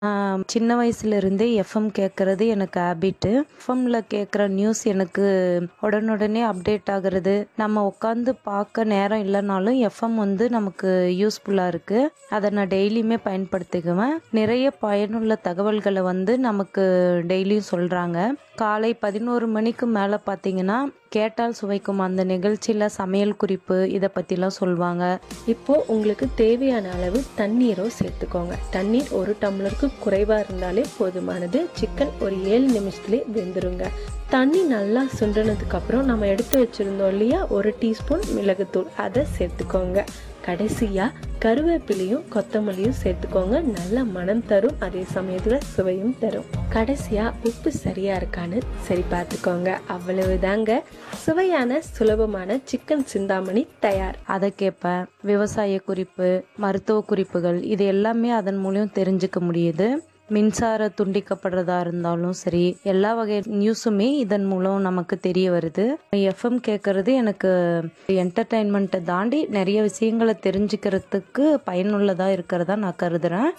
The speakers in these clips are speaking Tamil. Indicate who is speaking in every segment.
Speaker 1: நான் சின்ன வயசுலேருந்தே எஃப்எம் கேட்குறது எனக்கு ஹேபிட்டு எஃப்எம்மில் கேட்குற நியூஸ் எனக்கு உடனுடனே அப்டேட் ஆகிறது நம்ம உட்காந்து பார்க்க நேரம் இல்லைனாலும் எஃப்எம் வந்து நமக்கு யூஸ்ஃபுல்லாக இருக்குது அதை நான் டெய்லியுமே பயன்படுத்திக்குவேன் நிறைய பயனுள்ள தகவல்களை வந்து நமக்கு டெய்லியும் சொல்கிறாங்க காலை பதினோரு மணிக்கு மேலே பார்த்தீங்கன்னா கேட்டால் சுவைக்கும் அந்த நிகழ்ச்சியில் சமையல் குறிப்பு இதை பற்றிலாம் சொல்லுவாங்க
Speaker 2: இப்போ உங்களுக்கு தேவையான அளவு தண்ணீரோ சேர்த்துக்கோங்க தண்ணீர் ஒரு டம்ளருக்கு குறைவா இருந்தாலே போதுமானது சிக்கன் ஒரு ஏழு நிமிஷத்துலேயே வெந்துருங்க தண்ணி நல்லா சுண்டினதுக்கு அப்புறம் நம்ம எடுத்து வச்சிருந்தோம் இல்லையா ஒரு டீஸ்பூன் மிளகுத்தூள் அதை சேர்த்துக்கோங்க கடைசியா கருவேப்பிலையும் கொத்தமல்லியும் சேர்த்துக்கோங்க நல்ல மனம் தரும் அதே சமயத்துல சுவையும் தரும் கடைசியா உப்பு சரியா இருக்கான்னு சரி பார்த்துக்கோங்க அவ்வளவுதாங்க சுவையான சுலபமான சிக்கன் சிந்தாமணி தயார்
Speaker 1: அதை கேட்பேன் விவசாய குறிப்பு மருத்துவ குறிப்புகள் இது எல்லாமே அதன் மூலியம் தெரிஞ்சுக்க முடியுது மின்சார துண்டிக்கப்படுறதா இருந்தாலும் சரி எல்லா வகை நியூஸுமே இதன் மூலம் நமக்கு தெரிய வருது எஃப்எம் கேட்கறது எனக்கு என்டர்டைன்மெண்ட்டை தாண்டி நிறைய விஷயங்களை தெரிஞ்சுக்கிறதுக்கு பயனுள்ளதாக இருக்கிறதா நான் கருதுறேன்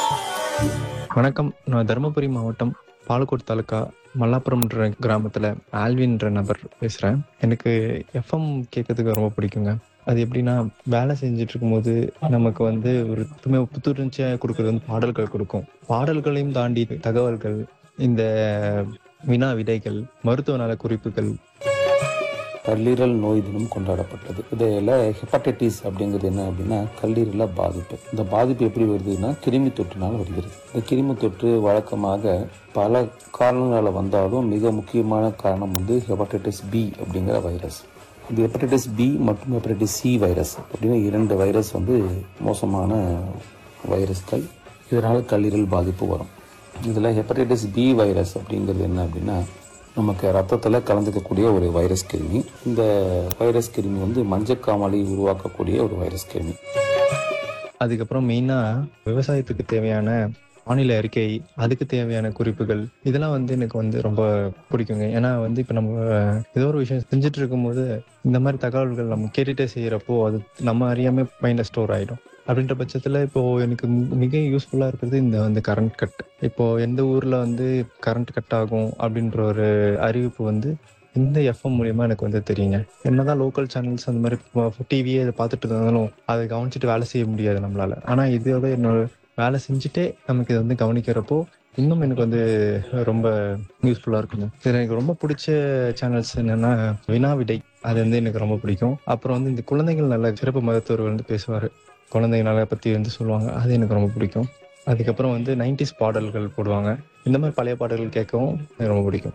Speaker 3: வணக்கம் நான் தருமபுரி மாவட்டம் பாலக்கோட் தாலுக்கா மல்லாப்புரம்ன்ற கிராமத்தில் ஆல்வின்ற நபர் பேசுகிறேன் எனக்கு எஃப்எம் கேட்கறதுக்கு ரொம்ப பிடிக்குங்க அது எப்படின்னா வேலை செஞ்சுட்டு இருக்கும்போது நமக்கு வந்து ஒரு புத்துமை புத்துணர்ச்சியாக கொடுக்கறது வந்து பாடல்கள் கொடுக்கும் பாடல்களையும் தாண்டி தகவல்கள் இந்த வினா விடைகள் மருத்துவ நல குறிப்புகள்
Speaker 4: கல்லீரல் நோய் தினம் கொண்டாடப்பட்டது இதில் ஹெப்படைட்டிஸ் அப்படிங்கிறது என்ன அப்படின்னா கல்லீரல பாதிப்பு இந்த பாதிப்பு எப்படி வருதுன்னா கிருமி தொற்றுனால் வருகிறது இந்த கிருமி தொற்று வழக்கமாக பல காரணங்களால் வந்தாலும் மிக முக்கியமான காரணம் வந்து ஹெப்படைட்டிஸ் பி அப்படிங்கிற வைரஸ் இந்த ஹெப்படைட்டிஸ் பி மற்றும் ஹெப்படைட்டிஸ் சி வைரஸ் அப்படின்னு இரண்டு வைரஸ் வந்து மோசமான வைரஸ்கள் இதனால் கல்லீரல் பாதிப்பு வரும் இதில் ஹெப்படைட்டிஸ் பி வைரஸ் அப்படிங்கிறது என்ன அப்படின்னா நமக்கு ரத்தத்தில் கலந்துக்கக்கூடிய ஒரு வைரஸ் கிருமி இந்த வைரஸ் கிருமி வந்து மஞ்சக்காமலை உருவாக்கக்கூடிய ஒரு வைரஸ் கிருமி
Speaker 3: அதுக்கப்புறம் மெயினாக விவசாயத்துக்கு தேவையான வானிலை அறிக்கை அதுக்கு தேவையான குறிப்புகள் இதெல்லாம் வந்து எனக்கு வந்து ரொம்ப பிடிக்குங்க ஏன்னா வந்து இப்போ நம்ம ஏதோ ஒரு விஷயம் செஞ்சுட்டு இருக்கும்போது இந்த மாதிரி தகவல்கள் நம்ம கேட்டுட்டே செய்கிறப்போ அது நம்ம அறியாமல் மைண்டில் ஸ்டோர் ஆகிடும் அப்படின்ற பட்சத்தில் இப்போ எனக்கு மி- மிக யூஸ்ஃபுல்லாக இருக்கிறது இந்த வந்து கரண்ட் கட் இப்போ எந்த ஊரில் வந்து கரண்ட் கட் ஆகும் அப்படின்ற ஒரு அறிவிப்பு வந்து இந்த எஃப்எம் மூலியமா எனக்கு வந்து தெரியுங்க என்னதான் லோக்கல் சேனல்ஸ் அந்த மாதிரி டிவியே இதை பார்த்துட்டு இருந்தாலும் அதை கவனிச்சுட்டு வேலை செய்ய முடியாது நம்மளால ஆனா இதோட என்னோட வேலை செஞ்சுட்டே நமக்கு இதை வந்து கவனிக்கிறப்போ இன்னும் எனக்கு வந்து ரொம்ப யூஸ்ஃபுல்லாக இருக்குங்க இது எனக்கு ரொம்ப பிடிச்ச சேனல்ஸ் என்னன்னா வினா விடை அது வந்து எனக்கு ரொம்ப பிடிக்கும் அப்புறம் வந்து இந்த குழந்தைகள் நல்ல சிறப்பு மருத்துவர் வந்து பேசுவார் குழந்தைங்க நல பற்றி வந்து சொல்லுவாங்க அது எனக்கு ரொம்ப பிடிக்கும் அதுக்கப்புறம் வந்து நைன்டிஸ் பாடல்கள் போடுவாங்க இந்த மாதிரி பழைய பாடல்கள் கேட்கவும் எனக்கு ரொம்ப பிடிக்கும்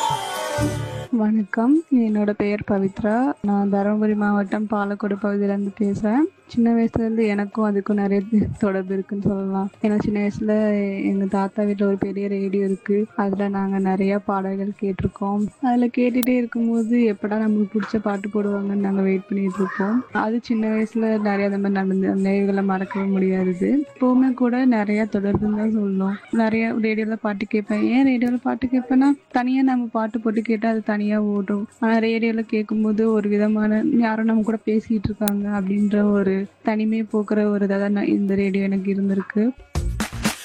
Speaker 5: வணக்கம் என்னோட பெயர் பவித்ரா நான் தருமபுரி மாவட்டம் பாலக்கோடு பகுதியிலேருந்து பேசுகிறேன் சின்ன வயசுலேருந்து எனக்கும் அதுக்கும் நிறைய தொடர்பு இருக்குன்னு சொல்லலாம் ஏன்னா சின்ன வயசில் எங்கள் தாத்தா வீட்டில் ஒரு பெரிய ரேடியோ இருக்குது அதில் நாங்கள் நிறையா பாடல்கள் கேட்டிருக்கோம் அதில் கேட்டுகிட்டே இருக்கும்போது எப்படா நமக்கு பிடிச்ச பாட்டு போடுவாங்கன்னு நாங்கள் வெயிட் பண்ணிட்டு இருப்போம் அது சின்ன வயசில் நிறைய அந்த மாதிரி நடந்து அந்த நினைவுகளை மறக்கவே முடியாது இப்போவுமே கூட நிறைய தொடர்புன்னு தான் சொல்லணும் நிறைய ரேடியோவில் பாட்டு கேட்பேன் ஏன் ரேடியோவில் பாட்டு கேட்பேன்னா தனியாக நம்ம பாட்டு போட்டு கேட்டால் அது தனியாக ஓடும் ஆனால் ரேடியோவில் கேட்கும்போது ஒரு விதமான யாரும் நம்ம கூட பேசிகிட்டு இருக்காங்க அப்படின்ற ஒரு தனிமையை போக்குற ஒரு இதாக தான் நான் இந்த ரேடியோ எனக்கு இருந்திருக்கு